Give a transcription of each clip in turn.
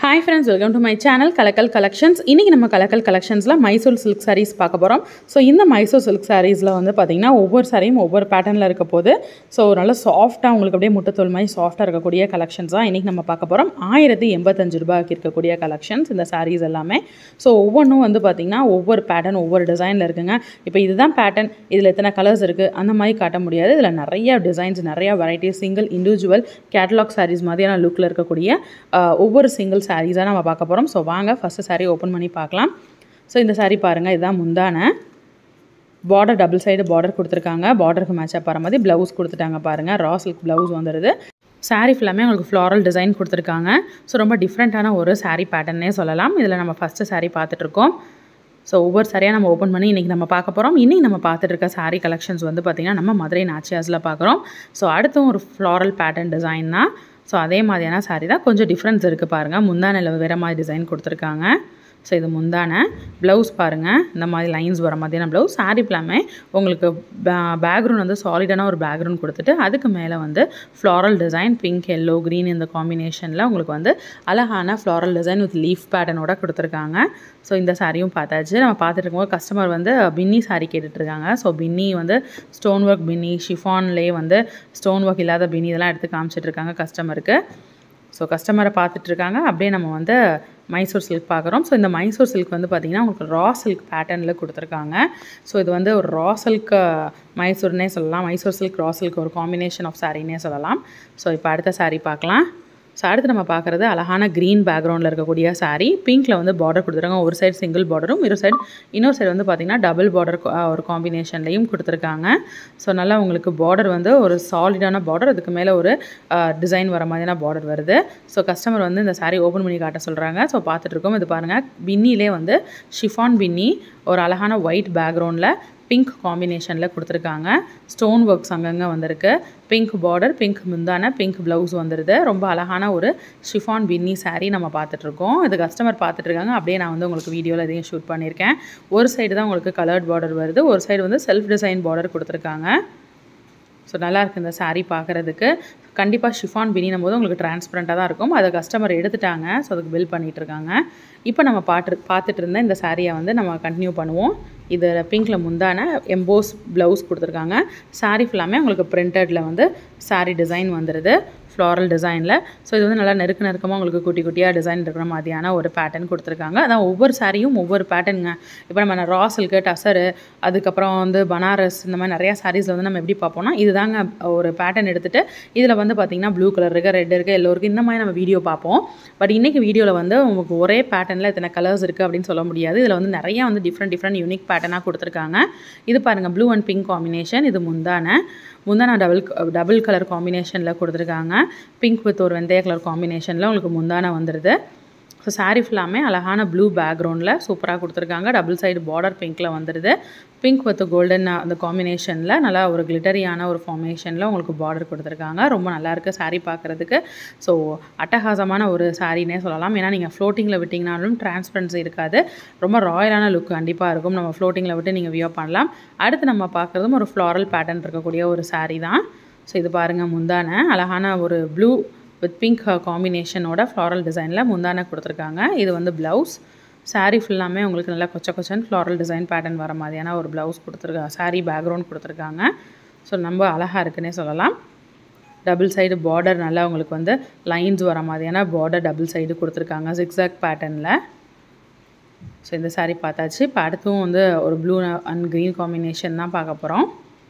hi friends welcome to my channel Kalakkal collections இன்றைக்கி நம்ம கலக்கல் கலெக்ஷன்ஸில் மைசூர் சில்க் சாரீஸ் பார்க்க போகிறோம் ஸோ இந்த மைசூர் சில்க் சாரீஸில் வந்து பார்த்திங்கன்னா ஒவ்வொரு சாரியும் ஒவ்வொரு பேட்டர்னில் இருக்க போது ஸோ நல்ல சாஃப்ட்டாக உங்களுக்கு அப்படியே முட்டத்தோல் மாதிரி சாஃப்ட்டாக இருக்கக்கூடிய கலெக்ஷன்ஸ் தான் இன்றைக்கி நம்ம பார்க்க போகிறோம் ஆயிரத்தி எண்பத்தஞ்சு ரூபாய்க்கு இருக்கக்கூடிய கலெக்ஷன்ஸ் இந்த சாரீஸ் எல்லாமே ஸோ ஒவ்வொன்றும் வந்து பார்த்திங்கன்னா ஒவ்வொரு பேட்டர்ன் ஒவ்வொரு டிசைனில் இருக்குங்க இப்போ இதுதான் பேட்டர்ன் இதில் எத்தனை கலர்ஸ் இருக்குது அந்த மாதிரி காட்ட முடியாது இதில் நிறைய டிசைன்ஸ் நிறைய varieties single individual catalogue sarees மாதிரியான லுக்கில் இருக்கக்கூடிய ஆஹ், ஒவ்வொரு சிங்கிள் சாரீஸாக நம்ம பார்க்க போகிறோம் ஸோ வாங்க ஃபஸ்ட்டு saree ஓப்பன் பண்ணி பார்க்கலாம் ஸோ இந்த saree பாருங்கள் இதுதான் முந்தான பார்டர் டபுள் சைடு பார்டர் கொடுத்துருக்காங்க பார்டருக்கு மேட்சாக போகிற மாதிரி ப்ளவுஸ் கொடுத்துட்டாங்க பாருங்கள் ரா சில்க் ப்ளவுஸ் வந்துடுது saree ஃபுல்லாமே உங்களுக்கு ஃப்ளாரல் டிசைன் கொடுத்துருக்காங்க ஸோ ரொம்ப டிஃப்ரெண்ட்டான ஒரு saree பேட்டர்னே சொல்லலாம் இதில் நம்ம ஃபஸ்ட்டு saree பார்த்துட்ருக்கோம் ஸோ ஒவ்வொரு சரியாக நம்ம ஓப்பன் பண்ணி இன்றைக்கி நம்ம பார்க்க போகிறோம் இன்றைக்கி நம்ம பார்த்துட்டு இருக்க saree கலெக்ஷன்ஸ் வந்து பார்த்திங்கன்னா நம்ம மதுரை நாச்சியாஸில் பார்க்குறோம் ஸோ அடுத்தும் ஒரு ஃப்ளாரல் பேட்டர்ன் டிசைன் தான் ஸோ அதே மாதிரியான saree தான் கொஞ்சம் டிஃப்ரென்ஸ் இருக்குது பாருங்கள் முந்தானையில் வேறு மாதிரி டிசைன் கொடுத்துருக்காங்க ஸோ இது முந்தான ப்ளவுஸ் பாருங்கள் இந்த மாதிரி லைன்ஸ் வர மாதிரியான ப்ளவுஸ் saree ஃபுல்லாமே உங்களுக்கு பேக்ரவுண்ட் வந்து சாலிடான ஒரு பேக்ரவுண்ட் கொடுத்துட்டு அதுக்கு மேலே வந்து floral design pink yellow green இந்த காம்பினேஷனில் உங்களுக்கு வந்து அழகான ஃப்ளாரல் டிசைன் வித் லீஃப் பேட்டர்னோட கொடுத்துருக்காங்க ஸோ இந்த சாரியும் பார்த்தாச்சு நம்ம பார்த்துட்டு இருக்கும்போது கஸ்டமர் வந்து பின்னி சாரி கேட்டுட்ருக்காங்க ஸோ பின்னி வந்து ஸ்டோன் ஒர்க் பின்னி ஷிஃபான்லேயே வந்து ஸ்டோன் ஒர்க் இல்லாத பின்னி இதெல்லாம் எடுத்து காமிச்சிட்டு இருக்காங்க கஸ்டமருக்கு ஸோ கஸ்டமரை பார்த்துட்டு இருக்காங்க அப்படியே நம்ம வந்து மைசூர் சில்க் பார்க்குறோம் ஸோ இந்த மைசூர் சில்க் வந்து பார்த்திங்கன்னா உங்களுக்கு ரா சில்க் பேட்டர்னில் கொடுத்துருக்காங்க ஸோ இது வந்து ஒரு ரா சில்க் மைசூர்னே சொல்லலாம் மைசூர் சில்க் ரா சில்க் ஒரு காம்பினேஷன் ஆஃப் சாரின்னே சொல்லலாம் ஸோ இப்போ அடுத்த saree பார்க்கலாம் ஸோ அடுத்து நம்ம பார்க்குறது அழகான க்ரீன் பேக்ரவுண்டில் இருக்கக்கூடிய saree பிங்க்கில் வந்து பார்டர் கொடுத்துருக்காங்க ஒரு சைடு சிங்கிள் பார்டரும் ஒரு சைடு இன்னொரு சைடு வந்து பார்த்திங்கன்னா டபுள் பார்டர் ஒரு காம்பினேஷன்லையும் கொடுத்துருக்காங்க ஸோ நல்லா உங்களுக்கு பார்டர் வந்து ஒரு சாலிடான பார்டர் அதுக்கு மேலே ஒரு டிசைன் வர மாதிரியான பார்டர் வருது ஸோ கஸ்டமர் வந்து இந்த saree ஓப்பன் பண்ணி காட்ட சொல்கிறாங்க ஸோ பார்த்துட்ருக்கோம் இது பாருங்கள் பின்னிலே வந்து ஷிஃபான் பின்னி ஒரு அழகான ஒயிட் பேக்ரவுண்டில் பிங்க் காம்பினேஷனில் கொடுத்துருக்காங்க ஸ்டோன் ஒர்க்ஸ் அங்கங்கே வந்திருக்கு பிங்க் பார்டர் பிங்க் முந்தான பிங்க் ப்ளவுஸ் வந்துடுது ரொம்ப அழகான ஒரு ஷிஃபான் பின்னி saree நம்ம பார்த்துட்ருக்கோம் இது கஸ்டமர் பார்த்துட்ருக்காங்க அப்படியே நான் வந்து உங்களுக்கு வீடியோவில் இதையும் ஷூட் பண்ணியிருக்கேன் ஒரு சைடு தான் உங்களுக்கு கலர்ட் பார்டர் வருது ஒரு சைடு வந்து செல்ஃப் டிசைன் பார்டர் கொடுத்துருக்காங்க ஸோ நல்லா இருக்குது இந்த saree பார்க்குறதுக்கு கண்டிப்பாக ஷிஃபான் பினினும் போது உங்களுக்கு டிரான்ஸ்பரண்ட்டாக தான் இருக்கும் அதை கஸ்டமர் எடுத்துட்டாங்க ஸோ அதுக்கு பில் பண்ணிகிட்டு இருக்காங்க இப்போ நம்ம பாட்டு பார்த்துட்டு இருந்த இந்த சாரியை வந்து நம்ம கண்டினியூ பண்ணுவோம் இது பிங்க்கில் முந்தான எம்போஸ் ப்ளவுஸ் கொடுத்துருக்காங்க saree ஃபுல்லாமே உங்களுக்கு பிரிண்டடில் வந்து saree டிசைன் வந்துடுது ஃப்ளாரல் டிசைனில் ஸோ இது வந்து நல்லா நெருக்க நெருக்கமாக உங்களுக்கு குட்டி குட்டியாக டிசைன் இருக்கிற மாதிரியான ஒரு பேட்டர்ன் கொடுத்துருக்காங்க அதான் ஒவ்வொரு சாரியும் ஒவ்வொரு பேட்டர்னுங்க இப்போ நம்ம ரா சில்க்கு டசரு அதுக்கப்புறம் வந்து பனாரஸ் இந்த மாதிரி நிறையா சாரீஸில் வந்து நம்ம எப்படி பார்ப்போம்னா இதுதாங்க ஒரு பேட்டர்ன் எடுத்துகிட்டு இதில் வந்து பார்த்திங்கன்னா ப்ளூ கலர் இருக்குது ரெட் இருக்குது எல்லோ இருக்குது இந்த மாதிரி நம்ம வீடியோ பார்ப்போம் பட் இன்றைக்கி வீடியோவில் வந்து உங்களுக்கு ஒரே பேட்டர்னில் இத்தனை கலர்ஸ் இருக்குது அப்படின்னு சொல்ல முடியாது இதில் வந்து நிறையா வந்து டிஃப்ரெண்ட் டிஃப்ரெண்ட் யூனிக் பேட்டர்னாக கொடுத்துருக்காங்க இது பாருங்கள் ப்ளூ அண்ட் பிங்க் காம்பினேஷன் இது முந்தான முந்தான டபுள் டபுள் கலர் காம்பினேஷனில் கொடுத்துருக்காங்க பிங்க் வித் ஒரு வெந்தய கலர் காம்பினேஷனில் உங்களுக்கு முந்தான வந்துடுது ஸோ saree ஃபுல்லாமே அழகான ப்ளூ பேக்ரவுண்டில் சூப்பராக கொடுத்துருக்காங்க டபுள் சைடு பார்டர் பிங்க்கில் வந்துடுது பிங்க் வித் கோல்டன் அந்த காம்பினேஷனில் நல்லா ஒரு கிளிட்டரியான ஒரு ஃபார்மேஷனில் உங்களுக்கு பார்டர் கொடுத்துருக்காங்க ரொம்ப நல்லா இருக்கு saree பார்க்குறதுக்கு ஸோ அட்டகாசமான ஒரு சாரின்னே சொல்லலாம் ஏன்னா நீங்கள் ஃப்ளோட்டிங்கில் விட்டிங்கனாலும் டிரான்ஸ்பரன்சி இருக்காது ரொம்ப ராயலான லுக் கண்டிப்பாக இருக்கும் நம்ம ஃப்ளோட்டிங்கில் விட்டு நீங்கள் வியோ பண்ணலாம் அடுத்து நம்ம பார்க்குறதும் ஒரு ஃப்ளாரல் பேட்டர்ன் இருக்கக்கூடிய ஒரு saree தான் ஸோ இது பாருங்கள் முந்தான அழகான ஒரு ப்ளூ வித் பிங்க் காம்பினேஷனோட ஃப்ளாரல் டிசைனில் முந்தான கொடுத்துருக்காங்க இது வந்து ப்ளவுஸ் saree ஃபுல்லாமே உங்களுக்கு நல்லா கொச்ச கொச்சன் ஃப்ளாரல் டிசைன் பேட்டர்ன் வர மாதிரியான ஒரு ப்ளவுஸ் கொடுத்துருக்காங்க saree பேக்ரவுண்ட் கொடுத்துருக்காங்க ஸோ ரொம்ப அழகாக இருக்குன்னே சொல்லலாம் டபுள் சைடு பார்டர் நல்லா உங்களுக்கு வந்து லைன்ஸ் வர மாதிரியான பார்டர் டபுள் சைடு கொடுத்துருக்காங்க ஜிக்ஸாக் பேட்டர்னில் ஸோ இந்த saree பார்த்தாச்சு இப்போ அடுத்தும் வந்து ஒரு ப்ளூ அண்ட் க்ரீன் காம்பினேஷன் தான் பார்க்க போகிறோம்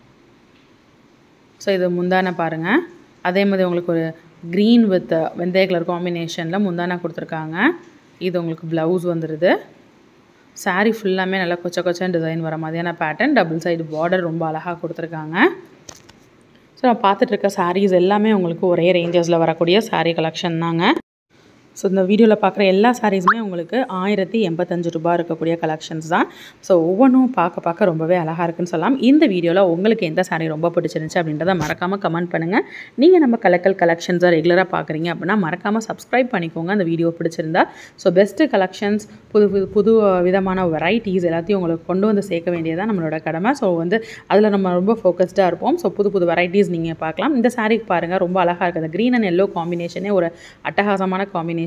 ஸோ இது முந்தான பாருங்கள் அதே மாதிரி உங்களுக்கு ஒரு க்ரீன் வித் வெந்தய கலர் காம்பினேஷனில் முந்தான கொடுத்துருக்காங்க இது உங்களுக்கு ப்ளவுஸ் வந்துடுது saree ஃபுல்லாமே நல்லா கொச்ச கொச்சன் டிசைன் வர மாதிரியான பேட்டர்ன் டபுள் சைடு பார்டர் ரொம்ப அழகாக கொடுத்துருக்காங்க ஸோ நான் பார்த்துட்டு இருக்க sarees எல்லாமே உங்களுக்கு ஒரே ரேஞ்சஸில் வரக்கூடிய saree கலெக்ஷன் தாங்க ஸோ இந்த வீடியோவில் பார்க்குற எல்லா சாரீஸுமே உங்களுக்கு ஆயிரத்தி எண்பத்தஞ்சு ரூபாய் இருக்கக்கூடிய கலெக்ஷன்ஸ் தான் ஸோ ஒவ்வொன்றும் பார்க்க பார்க்க ரொம்பவே அழகாக இருக்குன்னு சொல்லலாம் இந்த வீடியோவில் உங்களுக்கு எந்த சாரீ ரொம்ப பிடிச்சிருந்துச்சு அப்படின்றத மறக்காமல் கமெண்ட் பண்ணுங்கள் நீங்கள் நம்ம கலக்கல் கலெக்ஷன்ஸை ரெகுலராக பார்க்குறீங்க அப்படின்னா மறக்காமல் சப்ஸ்கிரைப் பண்ணிக்கோங்க அந்த வீடியோ பிடிச்சிருந்தா ஸோ பெஸ்ட்டு கலெக்ஷன்ஸ் புது புது புது விதமான வெரைட்டிஸ் எல்லாத்தையும் உங்களுக்கு கொண்டு வந்து சேர்க்க வேண்டியதான் நம்மளோட கடமை ஸோ வந்து அதில் நம்ம ரொம்ப ஃபோக்கஸ்டாக இருப்போம் ஸோ புது புது வெரைட்டிஸ் நீங்கள் பார்க்கலாம் இந்த சாரீ பாருங்கள் ரொம்ப அழகாக இருக்குது க்ரீன் அண்ட் எல்லோ காம்பினேஷனே ஒரு அட்டகாசமான காம்பினேஷன்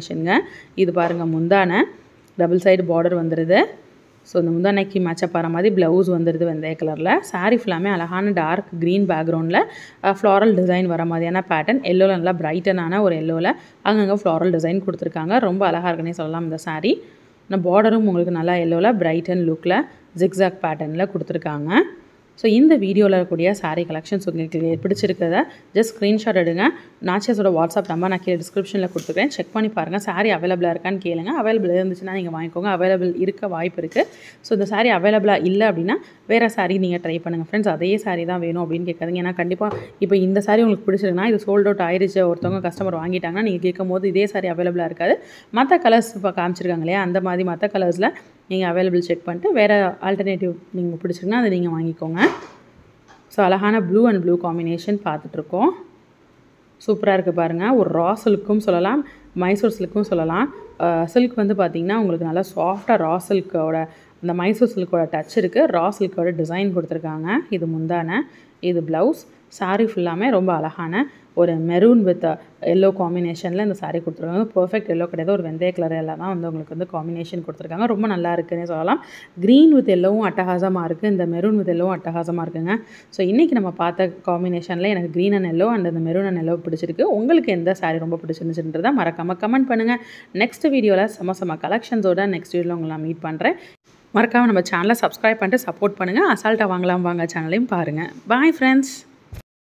காம்பினேஷனுங்க இது பாருங்கள் முந்தான டபுள் சைடு பார்டர் வந்துடுது ஸோ இந்த முந்தானைக்கு மேட்சப் ஆகிற மாதிரி ப்ளவுஸ் வந்துடுது வெந்தய கலரில் saree ஃபுல்லாமே அழகான டார்க் க்ரீன் பேக்ரவுண்டில் ஃப்ளாரல் டிசைன் வர மாதிரியான பேட்டர்ன் எல்லோவில் நல்லா பிரைட்டனான ஒரு எல்லோவில் அங்கங்கே ஃப்ளாரல் டிசைன் கொடுத்துருக்காங்க ரொம்ப அழகாக இருக்குன்னே சொல்லலாம் இந்த saree இந்த பார்டரும் உங்களுக்கு நல்லா எல்லோவில் பிரைட் அண்ட் லுக்கில் ஜிக்ஸாக் பேட்டர்னில் கொடுத்துருக்காங்க ஸோ இந்த வீடியோவில் இருக்கக்கூடிய saree கலெக்ஷன்ஸ் உங்களுக்கு பிடிச்சிருக்கிறத ஜஸ்ட் ஸ்க்ரீன்ஷாட் எடுங்க நாச்சியாஸோட வாட்ஸ்அப் நம்பர் நான் கீழே டிஸ்கிரிப்ஷனில் கொடுத்துருக்கேன் செக் பண்ணி பாருங்கள் saree அவைலபிளாக இருக்கான்னு கேளுங்க அவைலபிள் இருந்துச்சுன்னா நீங்கள் வாங்கிக்கோங்க அவைலபிள் இருக்க வாய்ப்பு இருக்குது ஸோ இந்த saree அவைலபிளாக இல்லை அப்படின்னா வேறு saree நீங்கள் ட்ரை பண்ணுங்கள் ஃப்ரெண்ட்ஸ் அதே saree தான் வேணும் அப்படின்னு கேட்காதீங்க ஏன்னா கண்டிப்பாக இப்போ இந்த saree உங்களுக்கு பிடிச்சிருக்குன்னா இது சோல்ட் அவுட் ஆயிடுச்சு ஒருத்தவங்க கஸ்டமர் வாங்கிட்டாங்கன்னா நீங்கள் கேட்கும் போது இதே saree அவைலபிளாக இருக்காது மற்ற கலர்ஸ் இப்போ காமிச்சிருக்காங்க இல்லையா அந்த மாதிரி மற்ற கலர்ஸில் நீங்கள் அவைலபிள் செக் பண்ணிட்டு வேறு ஆல்டர்னேட்டிவ் நீங்கள் பிடிச்சிருக்குன்னா அதை நீங்கள் வாங்கிக்கோங்க ஸோ அழகான ப்ளூ அண்ட் ப்ளூ காம்பினேஷன் பார்த்துட்ருக்கோம் சூப்பராக இருக்குது பாருங்கள் ஒரு ரா சில்க்கும் சொல்லலாம் மைசூர் சில்க்கும் சொல்லலாம் சில்க் வந்து பார்த்திங்கன்னா உங்களுக்கு நல்லா சாஃப்டாக ரா சில்க்கோட அந்த மைசூர் சில்கோட டச் இருக்குது ரா சில்கோட டிசைன் கொடுத்துருக்காங்க இது முந்தான இது ப்ளவுஸ் saree ஃபுல்லாமே ரொம்ப அழகான ஒரு மெரூன் வித் எல்லோ காம்பினேஷனில் இந்த saree கொடுத்துருக்காங்க பர்ஃபெக்ட் எல்லோ கிடையாது ஒரு வெந்தய கலர் எல்லாம் தான் வந்து உங்களுக்கு வந்து காம்பினேஷன் கொடுத்துருக்காங்க ரொம்ப நல்லா இருக்குன்னே சொல்லலாம் க்ரீன் வித் எல்லோவும் அட்டகாசமாக இருக்குது இந்த மெரூன் வித் எல்லோவும் அட்டகாசமாக இருக்குங்க ஸோ இன்றைக்கி நம்ம பார்த்த காம்பினேஷனில் எனக்கு க்ரீன் அண்ட் எல்லோ அண்ட் அந்த மெரூன் அண்ட் எல்லோ பிடிச்சிருக்கு உங்களுக்கு எந்த saree ரொம்ப பிடிச்சிருந்துச்சுன்றதை மறக்காமல் கமெண்ட் பண்ணுங்கள் நெக்ஸ்ட் வீடியோவில் சம சம கலெக்ஷன்ஸோட நெக்ஸ்ட் வீடியோவில் உங்களை நான் மீட் பண்ணுறேன் மறக்காமல் நம்ம சேனலை சப்ஸ்கிரைப் பண்ணிட்டு சப்போர்ட் பண்ணுங்கள் அசால்ட்டாக வாங்கலாம் வாங்க சேனலையும் பாருங்கள் பாய் ஃப்ரெண்ட்ஸ்